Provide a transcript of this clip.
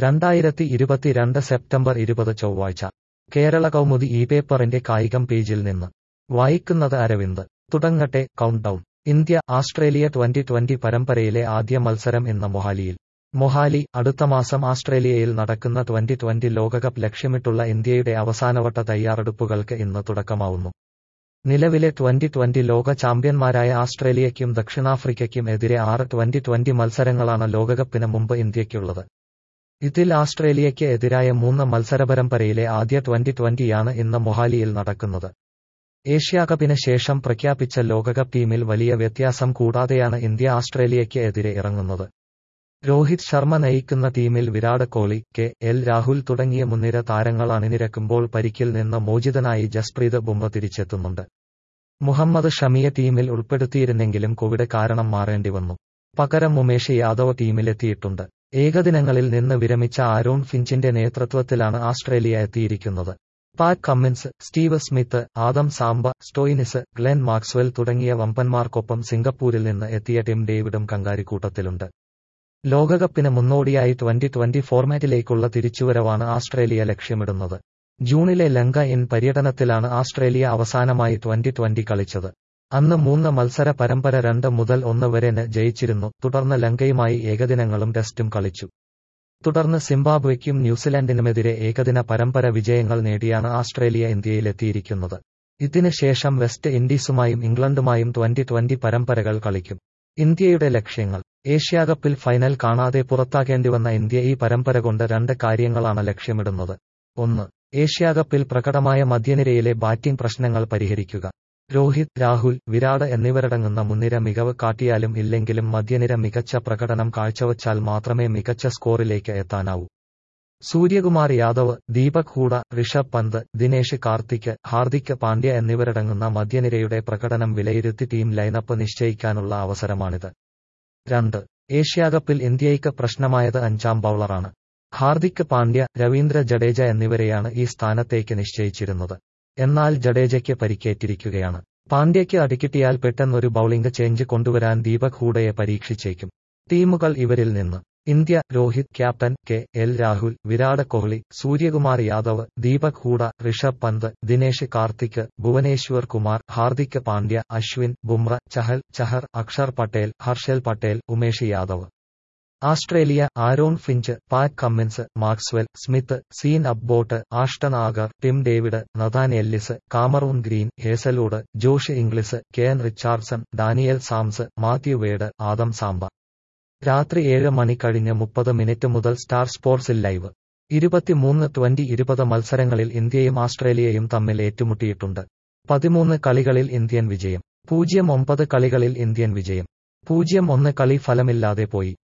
രണ്ടായിരത്തി ഇരുപത്തിരണ്ട് സെപ്റ്റംബർ ഇരുപത് ചൊവ്വാഴ്ച കേരള കൗമുദി ഈ പേപ്പറിന്റെ കായികം പേജിൽ നിന്ന് വായിക്കുന്നത് അരവിന്ദ് തുടങ്ങട്ടെ count down India Australia twenty twenty പരമ്പരയിലെ ആദ്യ മത്സരം ഇന്ന് മൊഹാലിയിൽ മൊഹാലി അടുത്ത മാസം ആസ്ട്രേലിയയിൽ നടക്കുന്ന ട്വന്റി ട്വന്റി ലോകകപ്പ് ലക്ഷ്യമിട്ടുള്ള ഇന്ത്യയുടെ അവസാനവട്ട തയ്യാറെടുപ്പുകൾക്ക് ഇന്ന് തുടക്കമാവുന്നു നിലവിലെ ട്വന്റി ട്വന്റി ലോക ചാമ്പ്യന്മാരായ ആസ്ട്രേലിയയ്ക്കും ദക്ഷിണാഫ്രിക്കയ്ക്കും എതിരെ ആറ് ട്വന്റി ട്വന്റി മത്സരങ്ങളാണ് ലോകകപ്പിന് മുമ്പ് ഇന്ത്യയ്ക്കുള്ളത് ഇതിൽ ആസ്ട്രേലിയയ്ക്ക് എതിരായ മൂന്ന് മത്സരപരമ്പരയിലെ ആദ്യ ട്വന്റി ട്വന്റിയാണ് ഇന്ന് മൊഹാലിയിൽ നടക്കുന്നത് ഏഷ്യാകപ്പിന് ശേഷം പ്രഖ്യാപിച്ച ലോകകപ്പ് ടീമിൽ വലിയ വ്യത്യാസം കൂടാതെയാണ് ഇന്ത്യ ആസ്ട്രേലിയയ്ക്ക് എതിരെ ഇറങ്ങുന്നത് രോഹിത് ശർമ്മ നയിക്കുന്ന ടീമിൽ വിരാട് കോഹ്ലി കെ എൽ രാഹുൽ തുടങ്ങിയ മുൻനിര താരങ്ങൾ അണിനിരക്കുമ്പോൾ പരിക്കിൽ നിന്ന് മോചിതനായി ജസ്പ്രീത് ബുംറ തിരിച്ചെത്തുന്നുണ്ട് മുഹമ്മദ് ഷമിയെ ടീമിൽ ഉൾപ്പെടുത്തിയിരുന്നെങ്കിലും കോവിഡ് കാരണം മാറേണ്ടി വന്നു പകരം ഉമേഷ് യാദവ് ടീമിലെത്തിയിട്ടുണ്ട് ഏകദിനങ്ങളിൽ നിന്ന് വിരമിച്ച ആരോൺ ഫിഞ്ചിന്റെ നേതൃത്വത്തിലാണ് ആസ്ട്രേലിയ എത്തിയിരിക്കുന്നത് Pat Cummins Steve Smith Adam Zampa Stoinis Glenn Maxwell തുടങ്ങിയ വമ്പന്മാർക്കൊപ്പം സിംഗപ്പൂരിൽ നിന്ന് എത്തിയ ടിം ഡേവിഡും കങ്കാരിക്കൂട്ടത്തിലുണ്ട് ലോകകപ്പിന് മുന്നോടിയായി ട്വന്റി ട്വന്റി ഫോർമാറ്റിലേക്കുള്ള തിരിച്ചുവരവാണ് ആസ്ട്രേലിയ ലക്ഷ്യമിടുന്നത് ജൂണിലെ ലങ്ക ഇൻ പര്യടനത്തിലാണ് ആസ്ട്രേലിയ അവസാനമായി ട്വന്റി ട്വന്റി കളിച്ചത് അന്ന് മൂന്ന് മത്സര പരമ്പര രണ്ട് മുതൽ ഒന്ന് വരെ ജയിച്ചിരുന്നു തുടർന്ന് ലങ്കയുമായി ഏകദിനങ്ങളും ടെസ്റ്റും കളിച്ചു തുടർന്ന് സിംബാബ്വെയ്ക്കും ന്യൂസിലാൻഡിനുമെതിരെ ഏകദിന പരമ്പര വിജയങ്ങൾ നേടിയാണ് ആസ്ട്രേലിയ ഇന്ത്യയിലെത്തിയിരിക്കുന്നത് ഇതിന് ശേഷം വെസ്റ്റ് ഇൻഡീസുമായും ഇംഗ്ലണ്ടുമായും ട്വന്റി ട്വന്റി പരമ്പരകൾ കളിക്കും ഇന്ത്യയുടെ ലക്ഷ്യങ്ങൾ ഏഷ്യാകപ്പിൽ ഫൈനൽ കാണാതെ പുറത്താകേണ്ടിവന്ന ഇന്ത്യ ഈ പരമ്പര കൊണ്ട് രണ്ട് കാര്യങ്ങളാണ് ലക്ഷ്യമിടുന്നത് ഒന്ന് ഏഷ്യാകപ്പിൽ പ്രകടമായ മധ്യനിരയിലെ ബാറ്റിംഗ് പ്രശ്നങ്ങൾ പരിഹരിക്കുക രോഹിത് രാഹുൽ വിരാട് എന്നിവരടങ്ങുന്ന മുൻനിര മികവ് കാട്ടിയാലും ഇല്ലെങ്കിലും മധ്യനിര മികച്ച പ്രകടനം കാഴ്ചവച്ചാൽ മാത്രമേ മികച്ച സ്കോറിലേക്ക് എത്താനാവൂ സൂര്യകുമാർ യാദവ് ദീപക് ഹൂഡ ഋഷഭ് പന്ത് ദിനേശ് കാർത്തിക് ഹാർദിക് പാണ്ഡ്യ എന്നിവരടങ്ങുന്ന മധ്യനിരയുടെ പ്രകടനം വിലയിരുത്തി ടീം ലൈനപ്പ് നിശ്ചയിക്കാനുള്ള അവസരമാണിത് രണ്ട് ഏഷ്യാകപ്പിൽ ഇന്ത്യയ്ക്ക് പ്രശ്നമായത് അഞ്ചാം ബൌളറാണ് ഹാർദിക് പാണ്ഡ്യ രവീന്ദ്ര ജഡേജ എന്നിവരെയാണ് ഈ സ്ഥാനത്തേക്ക് നിശ്ചയിച്ചിരുന്നത് എന്നാൽ ജഡേജയ്ക്ക് പരിക്കേറ്റിരിക്കുകയാണ് പാണ്ഡ്യയ്ക്ക് അടിക്കിട്ടിയാൽ പെട്ടെന്നൊരു ബൌളിംഗ് ചേഞ്ച് കൊണ്ടുവരാൻ ദീപക് ഹൂഡയെ പരീക്ഷിച്ചേക്കും ടീമുകൾ ഇവരിൽ നിന്ന് India Rohit captain K L Rahul Virat Kohli Suryakumar Yadav Deepak Hooda Rishabh Pant Dinesh Karthik Bhuvneshwar Kumar Hardik Pandya Ashwin Bumrah Chahal Chahar Axar Patel Harshal Patel Umesh Yadav Australia Aaron Finch Pat Cummins Maxwell Smith Sean Abbott Ashton Agar Tim David Nathan Ellis Cameron Green Hazlewood Josh Inglis K N Richardson Daniel Sams Matthew Wade Adam Zampa രാത്രി ഏഴ് മണി കഴിഞ്ഞ് മുപ്പത് minute മുതൽ star സ്പോർട്സിൽ live ഇരുപത്തിമൂന്ന് twenty ഇരുപത് മത്സരങ്ങളിൽ ഇന്ത്യയും ആസ്ട്രേലിയയും തമ്മിൽ ഏറ്റുമുട്ടിയിട്ടുണ്ട് പതിമൂന്ന് കളികളിൽ ഇന്ത്യൻ വിജയം പൂജ്യം ഒമ്പത് കളികളിൽ ഇന്ത്യൻ വിജയം പൂജ്യം ഒന്ന് കളി ഫലമില്ലാതെ പോയി